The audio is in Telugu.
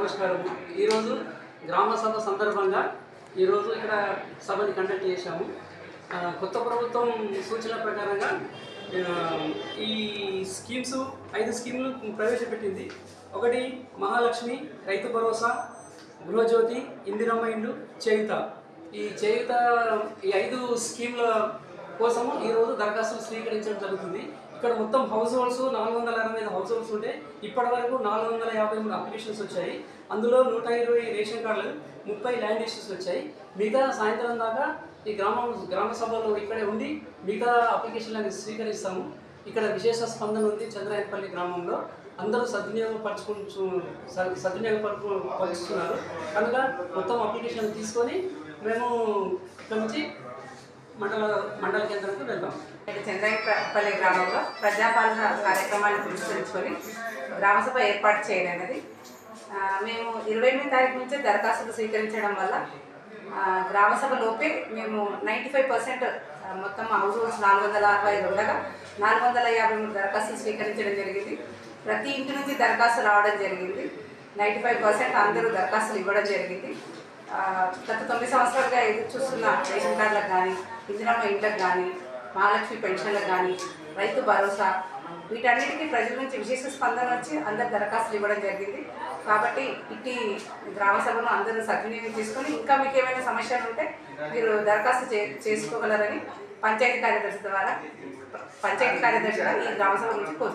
నమస్కారం ఈరోజు గ్రామ సభ సందర్భంగా ఈరోజు ఇక్కడ సభని కండక్ట్ చేశాము ఆ, కొత్త ప్రభుత్వం సూచన ప్రకారంగా ఆ, ఈ స్కీమ్స్ ఐదు స్కీములు ప్రవేశపెట్టింది ఒకటి మహాలక్ష్మి రైతు భరోసా గృహజ్యోతి ఇందిరమ్మ ఇండ్లు చేయుత ఈ చేయుత ఈ ఐదు స్కీమ్ల కోసము ఈరోజు దరఖాస్తులు స్వీకరించడం జరుగుతుంది ఇక్కడ మొత్తం హౌస్ హోల్డ్స్ నాలుగు వందల అరవై ఐదు హౌస్ హోల్డ్స్ ఉంటే ఇప్పటి వరకు నాలుగు వందల యాభై మూడు అప్లికేషన్స్ వచ్చాయి అందులో నూట ఇరవై రేషన్ కార్డులు ముప్పై ల్యాండ్ ఇష్యూస్ వచ్చాయి మిగతా సాయంత్రం దాకా ఈ గ్రామం గ్రామ సభలో ఇక్కడే ఉండి మిగతా అప్లికేషన్లను స్వీకరిస్తాము ఇక్కడ విశేష స్పందన ఉంది చంద్రాయపల్లి గ్రామంలో అందరూ సద్వినియోగపరచుకుంటూ స- సద్వినియోగపరచుకున్నారు కనుక మొత్తం అప్లికేషన్ తీసుకొని మేము ఇక్కడ నుంచి మండల మండల కేంద్రానికి వెళ్దాం నేడు చంద్రాయపల్లి గ్రామంలో ప్రజాపాలన కార్యక్రమాన్ని పురస్కరించుకొని గ్రామసభ ఏర్పాటు చేయడమైనది ఆ, మేము ఇరవై ఎనిమిది తారీఖు నుంచే దరఖాస్తులు స్వీకరించడం వల్ల ఆ, గ్రామసభ లోపే మేము నైంటీ ఫైవ్ పర్సెంట్ మొత్తం హౌస్ హోల్డ్స్ నాలుగు వందల అరవై ఐదు ఉండగా నాలుగు వందల యాభై మూడు దరఖాస్తులు స్వీకరించడం జరిగింది ప్రతి ఇంటి నుంచి దరఖాస్తు రావడం జరిగింది నైంటీ ఫైవ్ పర్సెంట్ అందరూ దరఖాస్తులు ఇవ్వడం జరిగింది ఆ, గత తొమ్మిది సంవత్సరాలుగా ఎదురు చూస్తున్న రేషన్ కార్డులకు కానీ ఇందిరమ్మ ఇండ్లకు కానీ మహాలక్ష్మి పెన్షన్లకు కానీ రైతు భరోసా వీటన్నిటికీ ప్రజల నుంచి విశేష స్పందన వచ్చి అందరు దరఖాస్తులు ఇవ్వడం జరిగింది కాబట్టి ఇట్టి గ్రామ సభను అందరూ సద్వినియోగం చేసుకొని ఇంకా మీకు ఏమైనా సమస్యలు ఉంటే మీరు దరఖాస్తు చే చేసుకోగలరని పంచాయతీ కార్యదర్శి ద్వారా పంచాయతీ కార్యదర్శిగా ఈ గ్రామ సభ నుంచి కోరుతున్నాను